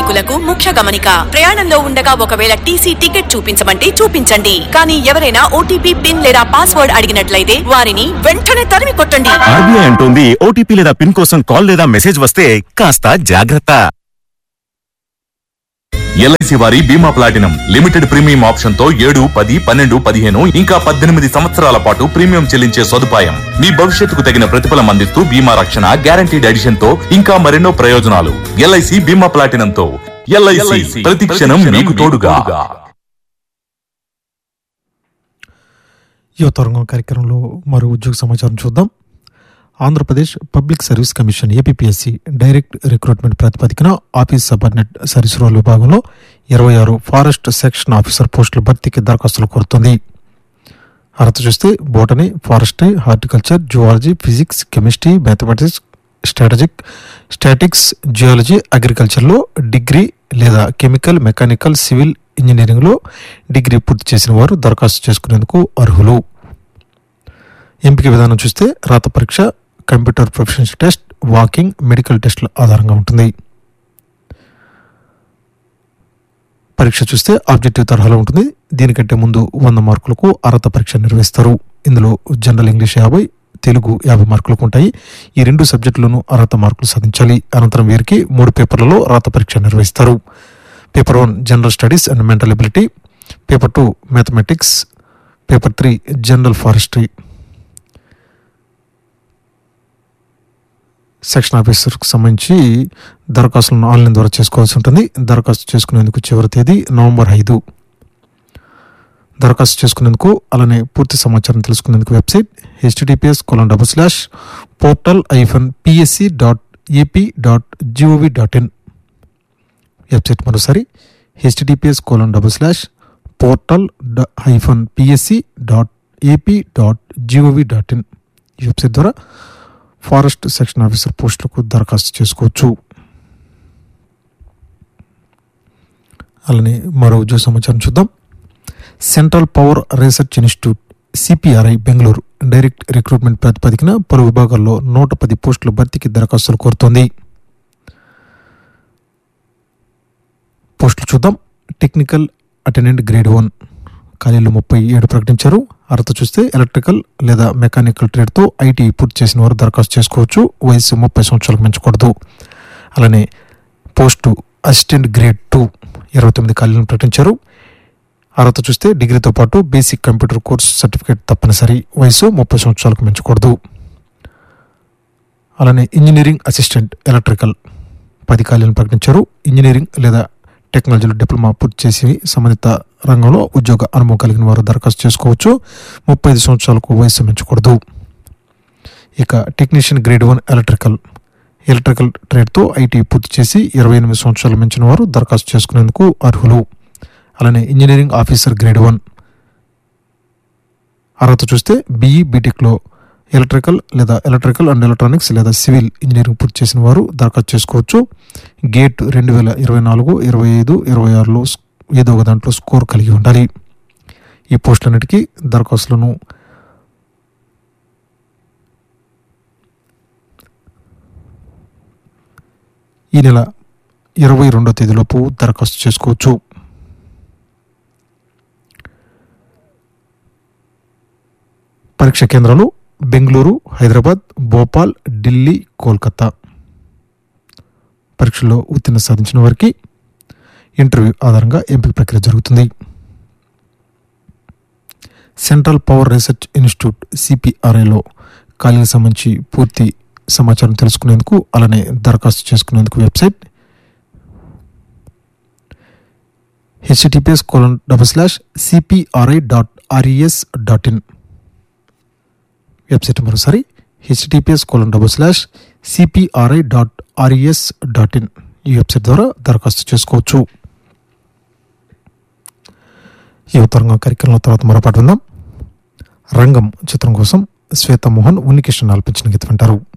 ప్రయాణికులకు ముఖ్య గమనిక ప్రయాణంలో ఉండగా ఒకవేళ టీసీ టికెట్ చూపించమంటే చూపించండి కానీ ఎవరైనా ఓటీపీ పిన్ లేదా పాస్వర్డ్ అడిగినట్లయితే వారిని వెంటనే తరిమి కొట్టండి ఆర్బీఐ అంటోంది ఓటీపీ లేదా పిన్ కోసం కాల్ లేదా మెసేజ్ వస్తే కాస్త జాగ్రత్త ఎల్ఐసి వారి బీమా ప్లాటినం లిమిటెడ్ ప్రీమియం ఆప్షన్ తో ఏడు పది పన్నెండు పదిహేను ఇంకా పద్దెనిమిది సంవత్సరాల పాటు ప్రీమియం చెల్లించే సదుపాయం మీ భవిష్యత్తుకు తగిన ప్రతిఫలం అందిస్తూ బీమా రక్షణ గ్యారంటీడ్ ఎడిషన్ తో ఇంకా మరెన్నో ప్రయోజనాలు ఎల్ఐసి బీమా ప్లాటినం తో ఎల్ఐసి ప్రతి క్షణం మీకు తోడుగా యువతరంగం కార్యక్రమంలో మరో ఉద్యోగ సమాచారం చూద్దాం Andhra Pradesh public service commission A P S C direct recruitment ప్రాతిపదికన ఆఫీస్ సబార్డినేట్ సర్వీస్ రోల్ విభాగంలో ఇరవై ఆరు ఫారెస్ట్ సెక్షన్ ఆఫీసర్ పోస్టుల భర్తీకి దరఖాస్తులు కోరుతుంది అర్హత చూస్తే botany forestry horticulture zoology physics chemistry mathematics strategic statics geology అగ్రికల్చర్లో డిగ్రీ లేదా కెమికల్ మెకానికల్ సివిల్ ఇంజనీరింగ్లో డిగ్రీ పూర్తి చేసిన వారు దరఖాస్తు చేసుకునేందుకు అర్హులు ఎంపిక విధానం చూస్తే రాత పరీక్ష computer professional test walking medical టెస్టుల ఆధారంగా ఉంటుంది పరీక్ష చూస్తే ఆబ్జెక్టివ్ తరహాలో ఉంటుంది దీనికంటే ముందు వంద మార్కులకు అర్హత పరీక్ష నిర్వహిస్తారు ఇందులో జనరల్ ఇంగ్లీష్ యాభై తెలుగు యాభై మార్కులకు ఉంటాయి ఈ రెండు సబ్జెక్టులను అర్హత మార్కులు సాధించాలి అనంతరం వీరికి మూడు పేపర్లలో రాత పరీక్ష నిర్వహిస్తారు paper one general studies and mental ability paper two mathematics paper three general forestry section ఆఫీసర్కి సంబంధించి దరఖాస్తులను ఆన్లైన్ ద్వారా చేసుకోవాల్సి ఉంటుంది దరఖాస్తు చేసుకునేందుకు చివరి తేదీ నవంబర్ ఐదు దరఖాస్తు చేసుకునేందుకు అలానే పూర్తి సమాచారం తెలుసుకునేందుకు website HTTPS colon double slash portal hyphen PSC dot AP dot GOV dot in website మరోసారి HTTPS colon double slash portal hyphen PSC dot AP dot GOV dot in ఈ వెబ్సైట్ ద్వారా ఫారెస్ట్ సెక్షన్ ఆఫీసర్ పోస్టులకు దరఖాస్తు చేసుకోవచ్చు అలానే మరో ఉద్యోగ సమాచారం చూద్దాం central power research institute CPRI Bengaluru direct recruitment ప్రాతిపదికన పలు విభాగాల్లో నూట పది పోస్టుల భర్తీకి దరఖాస్తులు కోరుతోంది పోస్టులు చూద్దాం టెక్నికల్ అటెండెంట్ గ్రేడ్ వన్ ఖాళీలు ముప్పై ఏడు ప్రకటించారు అర్హత చూస్తే ఎలక్ట్రికల్ లేదా మెకానికల్ ట్రేడ్తో ఐటీ పూర్తి చేసిన వారు దరఖాస్తు చేసుకోవచ్చు వయసు ముప్పై సంవత్సరాలకు మించకూడదు అలానే పోస్టు అసిస్టెంట్ గ్రేడ్ టూ ఇరవై తొమ్మిది ఖాళీలను ప్రకటించారు అర్హత చూస్తే డిగ్రీతో పాటు బేసిక్ కంప్యూటర్ కోర్స్ సర్టిఫికేట్ తప్పనిసరి వయసు ముప్పై సంవత్సరాలకు మించకూడదు అలానే ఇంజనీరింగ్ అసిస్టెంట్ ఎలక్ట్రికల్ పది ఖాళీలను ప్రకటించారు ఇంజనీరింగ్ లేదా టెక్నాలజీలో డిప్లొమా పూర్తి చేసి సంబంధిత రంగంలో ఉద్యోగ అనుభవం కలిగిన వారు దరఖాస్తు చేసుకోవచ్చు ముప్పై ఐదు సంవత్సరాలకు వయసు మించకూడదు ఇక technician grade one electrical electrical ట్రేడ్తో ఐటీ పూర్తి చేసి ఇరవై ఎనిమిది సంవత్సరాలు మించిన వారు దరఖాస్తు చేసుకునేందుకు అర్హులు అలానే ఇంజనీరింగ్ ఆఫీసర్ గ్రేడ్ వన్ అర్హత చూస్తే బీఈ బీటెక్లో ఎలక్ట్రికల్ లేదా ఎలక్ట్రికల్ అండ్ ఎలక్ట్రానిక్స్ లేదా సివిల్ ఇంజనీరింగ్ పూర్తి చేసిన వారు దరఖాస్తు చేసుకోవచ్చు గేట్ రెండు వేల ఇరవై నాలుగు ఇరవై ఐదు ఇరవై ఆరులో స్- ఏదో ఒక దాంట్లో స్కోర్ కలిగి ఉండాలి ఈ పోస్టులన్నిటికీ దరఖాస్తులను ఈ నెల ఇరవై రెండో తేదీలోపు దరఖాస్తు చేసుకోవచ్చు పరీక్ష కేంద్రాలు బెంగళూరు హైదరాబాద్ భోపాల్ ఢిల్లీ కోల్కతా పరీక్షల్లో ఉత్తీర్ణ సాధించిన వారికి ఇంటర్వ్యూ ఆధారంగా ఎంపిక ప్రక్రియ జరుగుతుంది సెంట్రల్ పవర్ రీసెర్చ్ ఇన్స్టిట్యూట్ సిపిఆర్ఐలో ఖాళీలకు సంబంధించి పూర్తి సమాచారం తెలుసుకునేందుకు అలానే దరఖాస్తు చేసుకునేందుకు website HTTPS colon double slash CPRI dot RES dot in website మరోసారి HTTPS colon double slash CPRI dot RES dot in ఈ వెబ్సైట్ ద్వారా దరఖాస్తు చేసుకోవచ్చు ఈ ఉత్తరంగా కార్యక్రమంలో తర్వాత మరోపాటు విందాం రంగం చిత్రం కోసం శ్వేత మోహన్ ఉన్నికిషన్ ఆల్పించిన గీతం వింటారు